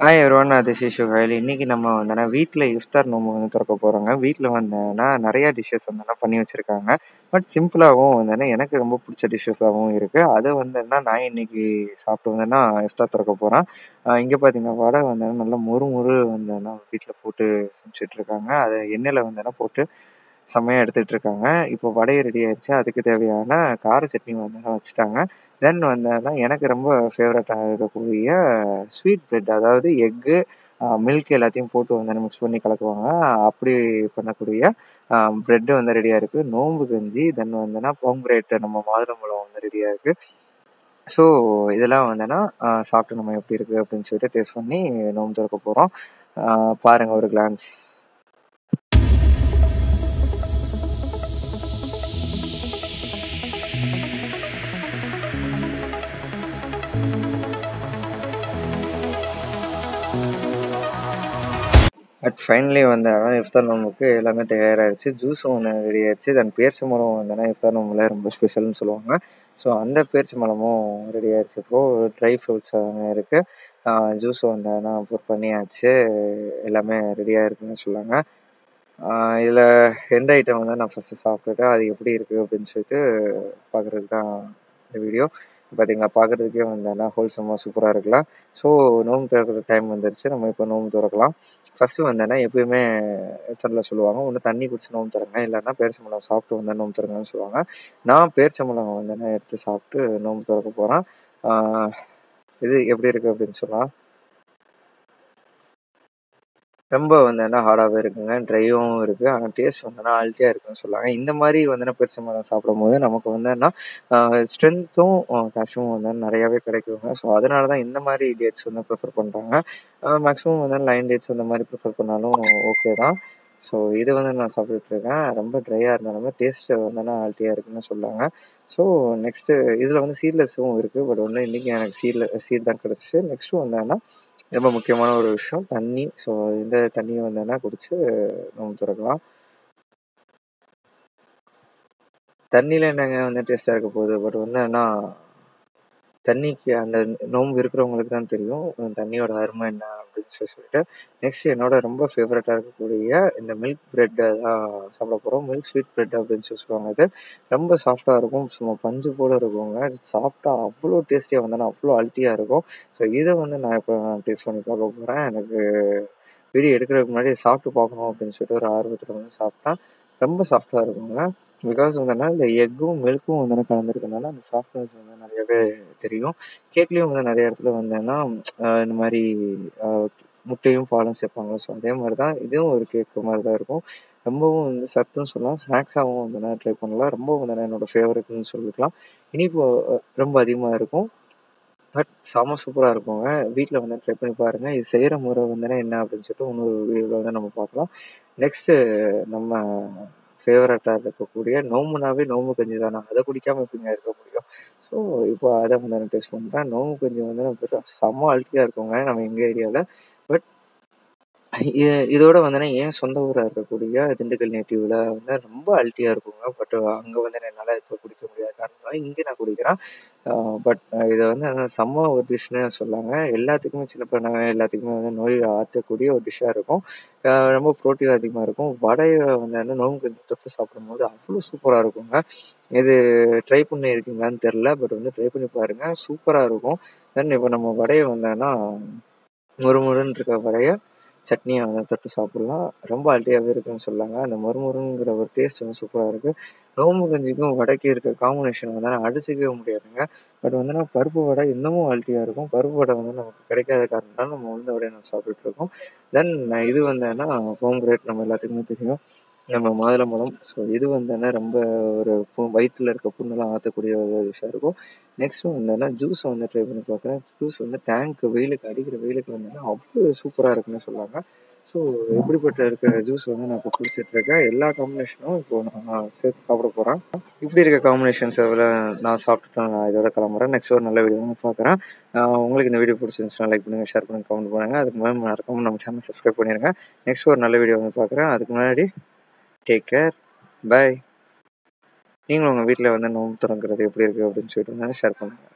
hi everyone நான் this is Suhail இன்னைக்கு நம்ம வந்தோன்னா வீட்டில் இஃப்தார் நோம்பு வந்து திறக்க போகிறோங்க வீட்டில் வந்தோன்னா நிறையா டிஷ்ஷஸ் வந்தோன்னா பண்ணி வச்சுருக்காங்க பட் சிம்பிளாகவும் வந்தோன்னா எனக்கு ரொம்ப பிடிச்ச டிஷ்ஷஸாகவும் இருக்குது அதை வந்தோன்னா நான் இன்னைக்கு சாப்பிட்டு வந்தேன்னா இஃப்தார் திறக்க போகிறேன் இங்கே பார்த்தீங்கன்னா வடை வந்தோன்னா நல்லா மொறு மொறு வந்தோன்னா வீட்டில் போட்டு சமைச்சிட்ருக்காங்க அதை எண்ணெயில் வந்தோன்னா போட்டு செம்மையாக எடுத்துகிட்டு இருக்காங்க இப்போ வடை ரெடி ஆயிடுச்சு அதுக்கு தேவையான கார சட்னி வந்தோன்னா வச்சுட்டாங்க தென் வந்தோன்னா எனக்கு ரொம்ப ஃபேவரட்டாக இருக்கக்கூடிய ஸ்வீட் பிரெட் அதாவது எக்கு மில்க் எல்லாத்தையும் போட்டு வந்து மிக்ஸ் பண்ணி கலக்குவாங்க அப்படி பண்ணக்கூடிய ப்ரெட்டு வந்து ரெடியாக இருக்குது நோம்பு கஞ்சி தென் வந்தோன்னா பொங்கரேட்டு நம்ம மாதுளம்பழம் வந்து ரெடியாக இருக்குது ஸோ இதெல்லாம் வந்தோன்னா சாப்பிட்டு நம்ம எப்படி இருக்குது அப்படின்னு சொல்லிட்டு டேஸ்ட் பண்ணி நோம்பு திறக்க போகிறோம் பாருங்கள் ஒரு கிளான்ஸ் பட் ஃபைனலி வந்து அதான் இஃப்தார் நோம்புக்கு எல்லாமே தயாராகிடுச்சு ஜூஸும் ஒன்று ரெடி ஆயிடுச்சு தென் பேரிச்சம்பழம் வந்தோன்னா இஃப்தார் நோம்பில் ரொம்ப ஸ்பெஷல்னு சொல்லுவாங்க ஸோ அந்த பேரிச்சம்பழமும் ரெடி ஆயிடுச்சு இப்போது ட்ரை ஃப்ரூட்ஸ் எல்லாமே இருக்குது ஜூஸ் வந்தோன்னா ப்ரிப்பேர் பண்ணியாச்சு எல்லாமே ரெடியாக இருக்குன்னு சொல்லாங்க இதில் எந்த ஐட்டம் வந்து நான் ஃபஸ்ட்டு சாப்பிட்டுட்டு அது எப்படி இருக்குது அப்படின்னு சொல்லிட்டு பார்க்குறது தான் இந்த வீடியோ பார்த்தீங்களா பார்க்குறதுக்கே வந்தேன்னா ஹோல்சமாக சூப்பராக இருக்கலாம் ஸோ நோம்பு திறக்கிற டைம் வந்துருச்சு நம்ம இப்போ நோம்பு திறக்கலாம் ஃபஸ்ட்டு வந்தேன்னா எப்பயுமே வெப்சைட்டில் சொல்லுவாங்க ஒன்று தண்ணி குடிச்சு நோம்பு திறங்க இல்லைன்னா பேரிச்சம்பழம் சாப்பிட்டு வந்தால் நோம்பு திறங்கன்னு சொல்லுவாங்க நான் பேரிச்சம்பழம் வந்தேன்னா எடுத்து சாப்பிட்டு நோம்பு திறக்க போகிறேன் இது எப்படி இருக்குது அப்படின்னு சொல்லலாம் ரொம்ப வந்தோன்னா ஹார்டாகவே இருக்குங்க ட்ரையாகவும் இருக்குது ஆனால் டேஸ்ட் வந்தோன்னா ஆல்ட்டியாக இருக்குன்னு சொல்லுவாங்க இந்த மாதிரி வந்தோன்னா பேரிச்சம்பழம் சாப்பிடும்போது நமக்கு வந்தோன்னா ஸ்ட்ரென்த்தும் கேஷும் வந்து நிறையாவே கிடைக்குங்க ஸோ அதனால தான் இந்த மாதிரி டேட்ஸ் வந்து ப்ரிஃபர் பண்ணுறாங்க மேக்ஸிமம் வந்து லைன் டேட்ஸ் அந்த மாதிரி ப்ரிஃபர் பண்ணாலும் ஓகே தான் ஸோ இது வந்து நான் சாப்பிட்டுட்ருக்கேன் ரொம்ப ட்ரையாக இருந்தாலுமே டேஸ்ட்டு வந்தோன்னா ஆல்ட்டியாக இருக்குன்னு சொல்லுவாங்க ஸோ நெக்ஸ்ட்டு இதில் வந்து சீட்லெஸ்ஸும் இருக்குது பட் ஒன்று இன்றைக்கி எனக்கு சீட்ல சீட் தான் கிடச்சிச்சு நெக்ஸ்ட்டு வந்தோன்னா ரொம்ப முக்கியமான ஒரு விஷயம் தண்ணி ஸோ இந்த தண்ணியை வந்தோன்னா குடிச்சு நோம்பு திறக்கலாம் தண்ணியில் என்னங்க வந்து டேஸ்ட்டாக இருக்க போகுது பட் வந்து ஆனால் தண்ணிக்கு அந்த நோம்பு இருக்கிறவங்களுக்கு தான் தெரியும் தண்ணியோட அருமை என்ன அப்படின்னு சொல்லி சொல்லிட்டு நெக்ஸ்ட் என்னோட ரொம்ப ஃபேவரட்டாக இருக்கக்கூடிய இந்த மில்க் ப்ரெட்டை தான் சாப்பிட போகிறோம் மில்க் ஸ்வீட் ப்ரெட் அப்படின்னு சொல்லி சொல்லுவாங்க அது ரொம்ப சாஃப்டாக இருக்கும் சும்மா பஞ்சு போல் இருக்குங்க சாப்பிட்டா அவ்வளோ டேஸ்டியாக வந்தோன்னா அவ்வளோ அல்ட்டியாக இருக்கும் ஸோ இதை வந்து நான் இப்போ டேஸ்ட் பண்ணி பார்க்க போகிறேன் எனக்கு வீடியோ எடுக்கிறதுக்கு முன்னாடி சாப்பிட்டு பார்க்கணும் அப்படின்னு சொல்லிட்டு ஒரு ஆர்வத்தில் வந்து சாப்பிட்டா ரொம்ப சாஃப்டாக இருக்குங்க பிகாஸ் வந்தோன்னா இந்த எக்கும் மில்க்கும் வந்து கலந்துருக்கனால அந்த சாஃப்ட்னஸ் வந்து நிறையவே தெரியும் கேக்லேயும் வந்து நிறைய இடத்துல வந்தேன்னா இந்த மாதிரி முட்டையும் பாலும் சேர்ப்பாங்க ஸோ அதே மாதிரி தான் இதுவும் ஒரு கேக்கு மாதிரி தான் இருக்கும் ரொம்பவும் வந்து சத்துன்னு சொல்லலாம் ஸ்நாக்ஸாகவும் வந்து ட்ரை பண்ணலாம் ரொம்ப வந்து என்னோடய ஃபேவரட்னு சொல்லிக்கலாம் இனிப்பு ரொம்ப அதிகமாக இருக்கும் பட் செம சூப்பராக இருக்குங்க வீட்டில் வந்து ட்ரை பண்ணி பாருங்கள் இது செய்கிற முறை வந்துன்னா என்ன அப்படின்னு சொல்லிட்டு இன்னொரு வீடியோவில் வந்து நம்ம பார்க்கலாம் நெக்ஸ்ட்டு நம்ம ஃபேவரட்டாக இருக்கக்கூடிய நோம்புனாவே நோம்பு கஞ்சி தானே அதை குடிக்காமல் எப்படிங்க இருக்க முடியும் ஸோ இப்போ அதை வந்து நான் டேஸ்ட் பண்ணுறேன் நோம்பு கஞ்சி வந்து நம்ம செம்ம அல்ட்டியாக இருக்குங்க நம்ம எங்கள் ஏரியாவில் பட் இதோட வந்தோன்னா ஏன் சொந்த ஊராக இருக்கக்கூடிய திண்டுக்கல் நேட்டிவில் வந்து ரொம்ப அல்ட்டியாக இருக்குங்க பட் அங்கே வந்து என்னால் இப்போ குடிக்க முடியாத காரணம் இங்கே நான் குடிக்கிறேன் பட் இதை வந்து செம்ம ஒரு டிஷ்னு சொல்லாங்க எல்லாத்துக்குமே சின்ன பிள்ளை எல்லாத்துக்குமே வந்து நோய் ஆற்றக்கூடிய ஒரு டிஷ்ஷாக இருக்கும் ரொம்ப ப்ரோட்டீன் அதிகமாக இருக்கும் வடையை வந்து நோம்பு கஞ்சி தொட்டு சாப்பிடும்போது அவ்வளோ சூப்பராக இருக்குங்க இது ட்ரை பண்ணி இருக்கீங்களான்னு தெரில பட் வந்து ட்ரை பண்ணி பாருங்கள் சூப்பராக இருக்கும் தென் இப்போ நம்ம வடையை வந்தோன்னா முறுமுறுன்னு இருக்க வடையை சட்னியை வந்து தொட்டு சாப்பிட்லாம் ரொம்ப அல்ட்டியாகவே இருக்குன்னு சொல்லாங்க அந்த மறுமுறுங்கிற ஒரு டேஸ்ட் வந்து சூப்பராக இருக்குது நோம்பு கஞ்சிக்கும் வடைக்கு இருக்க காம்பினேஷன் வந்து அடிச்சிக்கவே முடியாதுங்க பட் வந்து பருப்பு வடை இன்னமும் அல்ட்டியாக இருக்கும் பருப்பு வடை வந்து நமக்கு கிடைக்காத காரணத்தால் நம்ம உளுந்த வடையை நம்ம சாப்பிட்டுட்ருக்கோம் தென் இது வந்தேன்னா ஹோம் கிரேட் நம்ம எல்லாத்துக்குமே தெரியும் நம்ம மாதுளம்பழம் ஸோ இது வந்தோன்னா ரொம்ப ஒரு பு வயிற்றில் இருக்க புண்ணெல்லாம் ஆற்றக்கூடிய ஒரு விஷயம் இருக்கும் நெக்ஸ்ட்டு வந்தோன்னா ஜூஸ் வந்து ட்ரை பண்ணி பார்க்குறேன் ஜூஸ் வந்து டேங்க் வெயிலுக்கு அடிக்கிற வெயிலுக்கு வந்தோன்னா அவ்வளோ சூப்பராக இருக்குன்னு சொல்லுவாங்க ஸோ எப்படிப்பட்ட இருக்க ஜூஸ் வந்து நான் இப்போ குடிச்சிட்ருக்கேன் எல்லா காம்பினேஷனும் இப்போ நான் சேர்த்து சாப்பிட போகிறேன் இப்படி இருக்க காம்பினேஷன்ஸ் எவ்வளோ நான் சாப்பிட்டுட்டு நான் இதோட கிளம்புறேன் நெக்ஸ்ட் ஒரு நல்ல வீடியோ பார்க்குறேன் உங்களுக்கு இந்த வீடியோ பிடிச்சிருந்துச்சுன்னா லைக் பண்ணுங்கள் ஷேர் பண்ணுங்கள் கமெண்ட் பண்ணுங்கள் அதுக்கு முன்னாடி மறக்காமல் நம்ம சேனல் சப்ஸ்கிரைப் பண்ணிடுங்க நெக்ஸ்ட் ஒரு நல்ல வீடியோ வந்து பார்க்குறேன் அதுக்கு முன்னாடி டேக் கேர் பை நீங்களும் உங்கள் வீட்டில் வந்து நோம்பு திறக்கிறது எப்படி இருக்குது அப்படின்னு சொல்லிட்டு ஷேர் பண்ணுங்கள்